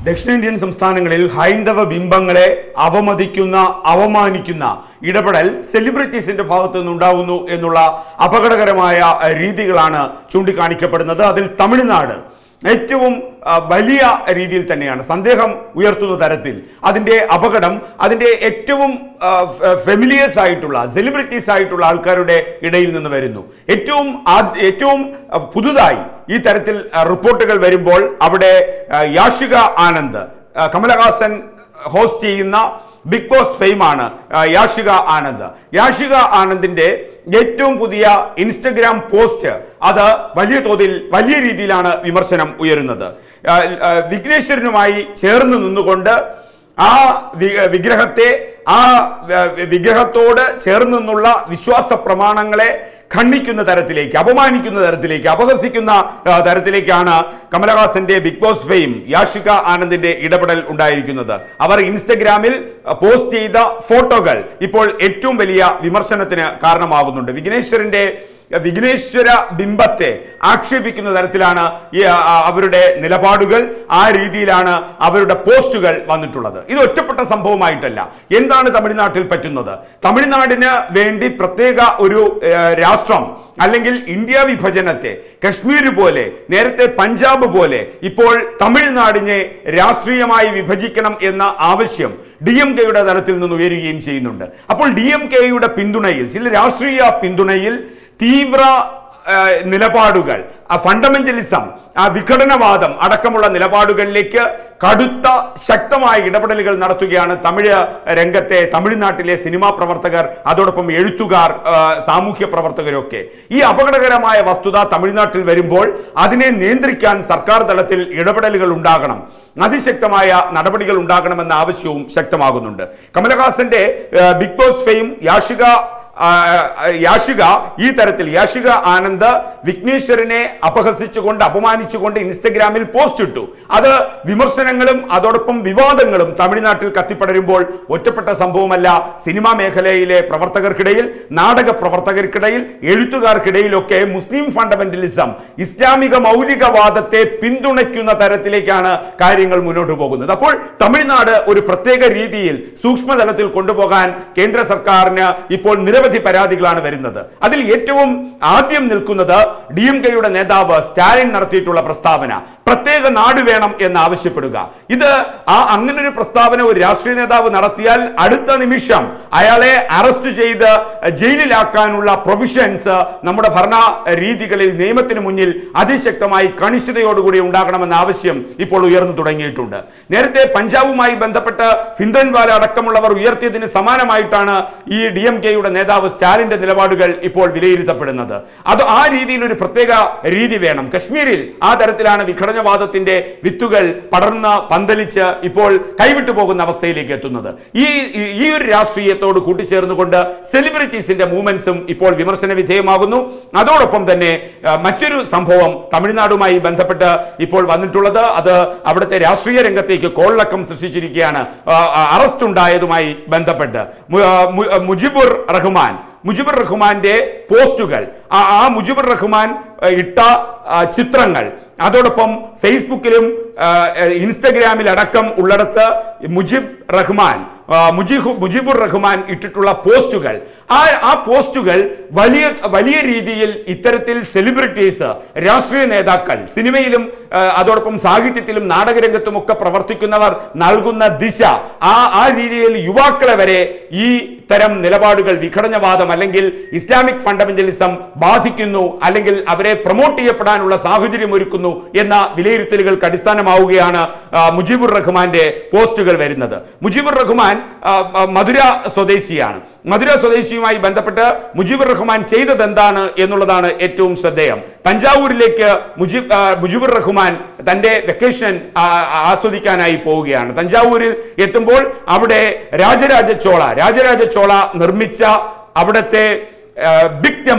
ദക്ഷിണേന്ത്യൻ സംസ്ഥാനങ്ങളിൽ ഹൈന്ദവ ബിംബങ്ങളെ അവമതിക്കുന്ന അവമാനിക്കുന്ന ഇടപെടൽ സെലിബ്രിറ്റീസിന്റെ ഭാഗത്തു നിന്നുണ്ടാകുന്നു എന്നുള്ള അപകടകരമായ അഹ്, രീതികളാണ് ചൂണ്ടിക്കാണിക്കപ്പെടുന്നത് അതിൽ തമിഴ്നാട് ഏറ്റവും ആ, വലിയ രീതിയിൽ തന്നെയാണ് സന്ദേഹം ഉയർത്തുന്ന തരത്തിൽ അതിൻ്റെ അപകടം അതിൻ്റെ ഏറ്റവും ഫെമിലിയേഴ്സ് ആയിട്ടുള്ള സെലിബ്രിറ്റീസ് ആയിട്ടുള്ള ആൾക്കാരുടെ ഇടയിൽ നിന്ന് വരുന്നു ഏറ്റവും ആദ്യ- ഏറ്റവും ആ, പുതുതായി ഈ തരത്തിൽ ആ, റിപ്പോർട്ടുകൾ വരുമ്പോൾ അവിടെ ആ, യാഷിക ആനന്ദ് ആ, കമലഹാസൻ ഹോസ്റ്റ് ചെയ്യുന്ന ബിഗ് ബോസ് ഫെയിമാണ് ആ, യാഷിക ആനന്ദ് യാഷിക ആനന്ദിന്റെ ഏറ്റവും പുതിയ ഇൻസ്റ്റഗ്രാം പോസ്റ്റ് അത് വലിയ തോതിൽ വലിയ രീതിയിലാണ് വിമർശനം ഉയരുന്നത് ആ, ആ, വിഘ്നേശ്വരനുമായി ചേർന്ന് നിന്നുകൊണ്ട് ആ വി- വിഗ്രഹത്തെ ആ വ- വിഗ്രഹത്തോട് ചേർന്ന് നിന്നുള്ള വിശ്വാസ പ്രമാണങ്ങളെ ഖണ്ഡിക്കുന്ന തരത്തിലേക്ക് അപമാനിക്കുന്ന തരത്തിലേക്ക് അപഹസിക്കുന്ന ആ, തരത്തിലേക്കാണ് കമലഹാസന്റെ ബിഗ് ബോസ് ഫെയിം യാഷിക ആനന്ദിന്റെ ഇടപെടൽ ഉണ്ടായിരിക്കുന്നത് അവർ ഇൻസ്റ്റഗ്രാമിൽ ആ, പോസ്റ്റ് ചെയ്ത ഫോട്ടോകൾ ഇപ്പോൾ ഏറ്റവും വലിയ വിമർശനത്തിന് കാരണമാകുന്നുണ്ട് വിഘ്നേശ്വരന്റെ വിഘ്നേശ്വര ബിംബത്തെ ആക്ഷേപിക്കുന്ന തരത്തിലാണ് ഈ ആ, ആ, അവരുടെ നിലപാടുകൾ ആ രീതിയിലാണ് അവരുടെ പോസ്റ്റുകൾ വന്നിട്ടുള്ളത് ഇത് ഒറ്റപ്പെട്ട സംഭവമായിട്ടല്ല എന്താണ് തമിഴ്നാട്ടിൽ പറ്റുന്നത് തമിഴ്നാടിന് വേണ്ടി പ്രത്യേക ഒരു ഏ, രാഷ്ട്രം അല്ലെങ്കിൽ ഇന്ത്യ വിഭജനത്തെ കശ്മീർ പോലെ നേരത്തെ പഞ്ചാബ് പോലെ ഇപ്പോൾ തമിഴ്നാടിനെ രാഷ്ട്രീയമായി വിഭജിക്കണം എന്ന ആവശ്യം ഡി എം കെയുടെ തലത്തിൽ നിന്ന് ഉയരുകയും ചെയ്യുന്നുണ്ട് അപ്പോൾ ഡി എം കെയുടെ പിന്തുണയിൽ ചില രാഷ്ട്രീയ പിന്തുണയിൽ തീവ്ര ആ, നിലപാടുകൾ ആ ഫണ്ടമെന്റലിസം ആ വിഘടനവാദം അടക്കമുള്ള നിലപാടുകളിലേക്ക് കടുത്ത ശക്തമായ ഇടപെടലുകൾ നടത്തുകയാണ് തമിഴ് രംഗത്തെ തമിഴ്നാട്ടിലെ സിനിമാ പ്രവർത്തകർ അതോടൊപ്പം എഴുത്തുകാർ ആ, സാമൂഹ്യ പ്രവർത്തകരൊക്കെ ഈ അപകടകരമായ വസ്തുത തമിഴ്നാട്ടിൽ വരുമ്പോൾ അതിനെ നിയന്ത്രിക്കാൻ സർക്കാർ തലത്തിൽ ഇടപെടലുകൾ ഉണ്ടാകണം അതിശക്തമായ നടപടികൾ ഉണ്ടാകണമെന്ന ആവശ്യവും ശക്തമാകുന്നുണ്ട് കമലഹാസന്റെ ആ, ബിഗ് ബോസ് ഫെയിം യാഷിക ആ, യാഷിക ഈ തരത്തിൽ യാഷിക ആനന്ദ് വിഘ്നേശ്വരനെ അപഹസിച്ചുകൊണ്ട് അപമാനിച്ചുകൊണ്ട് ഇൻസ്റ്റഗ്രാമിൽ പോസ്റ്റ് ഇട്ടു അത് വിമർശനങ്ങളും അതോടൊപ്പം വിവാദങ്ങളും തമിഴ്നാട്ടിൽ കത്തിപ്പടരുമ്പോൾ ഒറ്റപ്പെട്ട സംഭവമല്ല സിനിമാ മേഖലയിലെ പ്രവർത്തകർക്കിടയിൽ നാടക പ്രവർത്തകർക്കിടയിൽ എഴുത്തുകാർക്കിടയിലൊക്കെ മുസ്ലിം ഫണ്ടമെന്റലിസം ഇസ്ലാമിക മൗലികവാദത്തെ പിന്തുണയ്ക്കുന്ന തരത്തിലേക്കാണ് കാര്യങ്ങൾ മുന്നോട്ട് പോകുന്നത് അപ്പോൾ തമിഴ്നാട് ഒരു പ്രത്യേക രീതിയിൽ സൂക്ഷ്മതലത്തിൽ കൊണ്ടുപോകാൻ കേന്ദ്ര സർക്കാരിന് ഇപ്പോൾ നിരവധി പരാതികളാണ് വരുന്നത് അതിൽ ഏറ്റവും ആദ്യം നിൽക്കുന്നത് ഡി എം കെയുടെ നേതാവ് സ്റ്റാലിൻ നടത്തിയിട്ടുള്ള പ്രസ്താവന പ്രത്യേക നാട് വേണം എന്ന് ആവശ്യപ്പെടുക ഇത് ആ അങ്ങനെ ഒരു പ്രസ്താവന ഒരു രാഷ്ട്രീയ നേതാവ് നടത്തിയാൽ അടുത്ത നിമിഷം അയാളെ അറസ്റ്റ് ചെയ്ത് ജയിലിലാക്കാനുള്ള പ്രൊവിഷൻസ് നമ്മുടെ ഭരണ രീതികളിൽ നിയമത്തിന് മുന്നിൽ അതിശക്തമായി കണിശതയോടുകൂടി ഉണ്ടാകണമെന്ന ആവശ്യം ഇപ്പോൾ ഉയർന്നു തുടങ്ങിയിട്ടുണ്ട് നേരത്തെ പഞ്ചാബുമായി ബന്ധപ്പെട്ട് ഭിന്ദൻവാല അടക്കമുള്ളവർ ഉയർത്തിയതിന് സമാനമായിട്ടാണ് ഈ ഡി എം കെയുടെ നേതാവ് സ്റ്റാലിന്റെ നിലപാടുകൾ ഇപ്പോൾ വിലയിരുത്തപ്പെടുന്നത് അത് ആ രീതിയിൽ ഒരു പ്രത്യേക രീതി വേണം കശ്മീരിൽ ആ തരത്തിലാണ് വിഘടനവാദത്തിന്റെ വിത്തുകൾ പടർന്ന് പന്തലിച്ച് ഇപ്പോൾ കൈവിട്ടു പോകുന്ന അവസ്ഥയിലേക്ക് എത്തുന്നത് ഈ ഈ- ഈ ഒരു രാഷ്ട്രീയത്തോട് കൂട്ടിച്ചേർന്നുകൊണ്ട് സെലിബ്രിറ്റീസിന്റെ മൂവ്മെന്റ്സും ഇപ്പോൾ വിമർശന വിധേയമാകുന്നു അതോടൊപ്പം തന്നെ ആ, മറ്റൊരു സംഭവം തമിഴ്നാടുമായി ബന്ധപ്പെട്ട് ഇപ്പോൾ വന്നിട്ടുള്ളത് അത് അവിടുത്തെ രാഷ്ട്രീയ രംഗത്തേക്ക് കോളിളക്കം സൃഷ്ടിച്ചിരിക്കുകയാണ് ആ, ആ, അറസ്റ്റ് ഉണ്ടായതുമായി ബന്ധപ്പെട്ട് മു- ആ, മു- മുജിബുർ റഹ്മാൻ മുജിബുർ റഹ്മാന്റെ പോസ്റ്റുകൾ ആ ആ മുജിബുർ റഹ്മാൻ ആ, ഇട്ട ആ, ചിത്രങ്ങൾ അതോടൊപ്പം ഫേസ്ബുക്കിലും ആ, ഇൻസ്റ്റഗ്രാമിൽ അടക്കം ഉള്ളിടത്ത് മുജിബ് റഹ്മാൻ ആ, മുജിഹു മുജിബുർ റഹ്മാൻ ഇട്ടിട്ടുള്ള പോസ്റ്റുകൾ ആ ആ പോസ്റ്റുകൾ വലിയ വലിയ രീതിയിൽ ഇത്തരത്തിൽ സെലിബ്രിറ്റീസ് രാഷ്ട്രീയ നേതാക്കൾ സിനിമയിലും ആ, അതോടൊപ്പം സാഹിത്യത്തിലും നാടകരംഗത്തും ഒക്കെ പ്രവർത്തിക്കുന്നവർ നൽകുന്ന ദിശ ആ ആ രീതിയിൽ യുവാക്കളെ വരെ ഈ തരം നിലപാടുകൾ വിഘടനവാദം അല്ലെങ്കിൽ ഇസ്ലാമിക് ഫണ്ടമെന്റലിസം ബാധിക്കുന്നു അല്ലെങ്കിൽ അവരെ പ്രൊമോട്ട് ചെയ്യപ്പെടാനുള്ള സാഹചര്യം ഒരുക്കുന്നു എന്ന വിലയിരുത്തലുകൾക്ക് അടിസ്ഥാനമാവുകയാണ് ആ, മുജീബുർ റഹ്മാന്റെ പോസ്റ്റുകൾ വരുന്നത് മുജീബുർ റഹ്മാൻ ആ, ആ, മധുര സ്വദേശിയാണ് മധുര സ്വദേശിയുമായി ബന്ധപ്പെട്ട് മുജീബുർ റഹ്മാൻ ചെയ്തത് എന്താണ് എന്നുള്ളതാണ് ഏറ്റവും ശ്രദ്ധേയം തഞ്ചാവൂരിലേക്ക് മുജീബ് ആ, മുജീബുർ റഹ്മാൻ തന്റെ വെക്കേഷൻ ആ, ആ, ആസ്വദിക്കാനായി പോവുകയാണ് തഞ്ചാവൂരിൽ എത്തുമ്പോൾ അവിടെ രാജരാജ ചോള രാജരാജ ചോള നിർമ്മിച്ച അവിടുത്തെ ബിഗ് ടെമ്പിൾ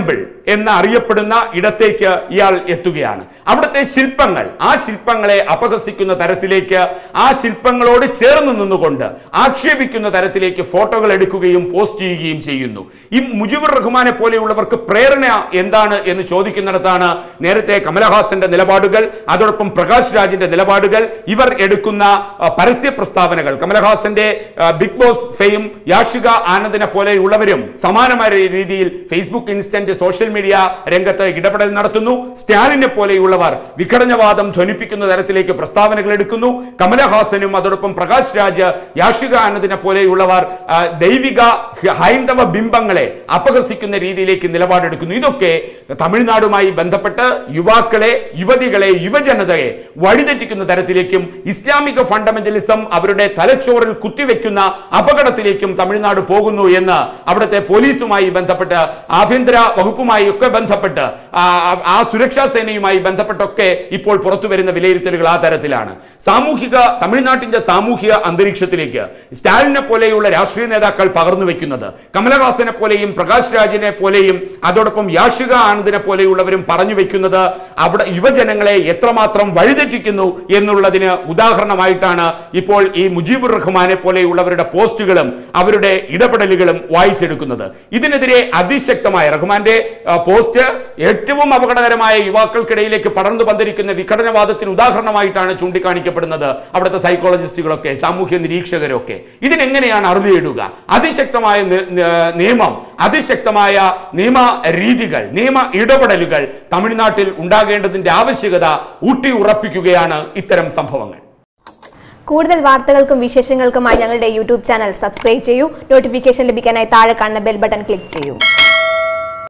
എന്ന് അറിയപ്പെടുന്ന ഇടത്തേക്ക് ഇയാൾ എത്തുകയാണ് അവിടുത്തെ ശില്പങ്ങൾ ആ ശില്പങ്ങളെ അപഹസിക്കുന്ന തരത്തിലേക്ക് ആ ശില്പങ്ങളോട് ചേർന്ന് നിന്നുകൊണ്ട് ആക്ഷേപിക്കുന്ന തരത്തിലേക്ക് ഫോട്ടോകൾ എടുക്കുകയും പോസ്റ്റ് ചെയ്യുകയും ചെയ്യുന്നു ഈ മുജിബുർ റഹ്മാനെ പോലെയുള്ളവർക്ക് പ്രേരണ എന്താണ് എന്ന് ചോദിക്കുന്നിടത്താണ് നേരത്തെ കമലഹാസന്റെ നിലപാടുകൾ അതോടൊപ്പം പ്രകാശ് രാജിന്റെ നിലപാടുകൾ ഇവർ എടുക്കുന്ന ആ, പരസ്യ പ്രസ്താവനകൾ കമലഹാസന്റെ ആ, ബിഗ് ബോസ് ഫെയിം യാഷിക ആനന്ദിനെ പോലെയുള്ളവരും സമാനമായ രീതിയിൽ ഫേസ്ബുക്ക് ഇൻസ്റ്റന്റ് സോഷ്യൽ മീഡിയ രംഗത്ത് ഇടപെടൽ നടത്തുന്നു സ്റ്റാലിനെ പോലെയുള്ളവർ വിഘടനവാദം ധ്വനിപ്പിക്കുന്ന തരത്തിലേക്ക് പ്രസ്താവനകൾ എടുക്കുന്നു കമലഹാസനും അതോടൊപ്പം പ്രകാശ് രാജ് യാഷിക ആനന്ദിനെ പോലെയുള്ളവർ ആ, ദൈവിക ഹൈന്ദവ ബിംബങ്ങളെ അപഹസിക്കുന്ന രീതിയിലേക്ക് നിലപാടെടുക്കുന്നു ഇതൊക്കെ തമിഴ്നാടുമായി ബന്ധപ്പെട്ട് യുവാക്കളെ യുവതികളെ യുവജനതയെ വഴിതെറ്റിക്കുന്ന തരത്തിലേക്കും ഇസ്ലാമിക ഫണ്ടമെന്റലിസം അവരുടെ തലച്ചോറിൽ കുത്തിവെക്കുന്ന അപകടത്തിലേക്കും തമിഴ്നാട് പോകുന്നു എന്ന് അവിടുത്തെ പോലീസുമായി ബന്ധപ്പെട്ട് ആഭ്യന്തര വകുപ്പുമായി ഒക്കെ ബന്ധപ്പെട്ട് ആ, ആ- ആ സുരക്ഷാ സേനയുമായി ബന്ധപ്പെട്ടൊക്കെ ഇപ്പോൾ പുറത്തു വരുന്ന വിലയിരുത്തലുകൾ ആ തരത്തിലാണ് സാമൂഹിക തമിഴ്നാട്ടിന്റെ സാമൂഹിക അന്തരീക്ഷത്തിലേക്ക് സ്റ്റാലിനെ പോലെയുള്ള രാഷ്ട്രീയ നേതാക്കൾ പകർന്നു വെക്കുന്നത് കമലഹാസനെ പോലെയും പ്രകാശ് രാജിനെ പോലെയും അതോടൊപ്പം യാഷിക ആനന്ദിനെ പോലെയുള്ളവരും പറഞ്ഞു വെക്കുന്നത് അവിടെ യുവജനങ്ങളെ എത്രമാത്രം വഴിതെറ്റിക്കുന്നു എന്നുള്ളതിന് ഉദാഹരണമായിട്ടാണ് ഇപ്പോൾ ഈ മുജീബുർ റഹ്മാനെ പോലെയുള്ളവരുടെ പോസ്റ്റുകളും അവരുടെ ഇടപെടലുകളും വായിച്ചെടുക്കുന്നത് ഇതിനെതിരെ അതിശക്തമായ റഹ്മാന്റെ ആ, പോസ്റ്റ് ഏറ്റവും അപകടകരമായ യുവാക്കൾക്കിടയിലേക്ക് പടർന്നു പന്തിരിക്കുന്ന വിഘടനവാദത്തിന് ഉദാഹരണമായിട്ടാണ് ചൂണ്ടിക്കാണിക്കപ്പെടുന്നത് അവിടുത്തെ സൈക്കോളജിസ്റ്റുകളൊക്കെ സാമൂഹ്യ നിരീക്ഷകരൊക്കെ ഇതിനെങ്ങനെയാണ് അറുതിയിടുക അതിശക്തമായ നി- നി- നിയമം അതിശക്തമായ നിയമ രീതികൾ നിയമ ഇടപെടലുകൾ തമിഴ്നാട്ടിൽ ഉണ്ടാകേണ്ടതിന്റെ ആവശ്യകത ഊട്ടി ഉറപ്പിക്കുകയാണ് ഇത്തരം സംഭവങ്ങൾ കൂടുതൽ വാർത്തകൾക്കും വിശേഷങ്ങൾക്കുമായി ഞങ്ങളുടെ യൂട്യൂബ് ചാനൽ സബ്സ്ക്രൈബ് ചെയ്യൂ നോട്ടിഫിക്കേഷൻ ലഭിക്കാനായി താഴെ കാണുന്ന ബെൽ ബട്ടൺ ക്ലിക്ക് ചെയ്യൂ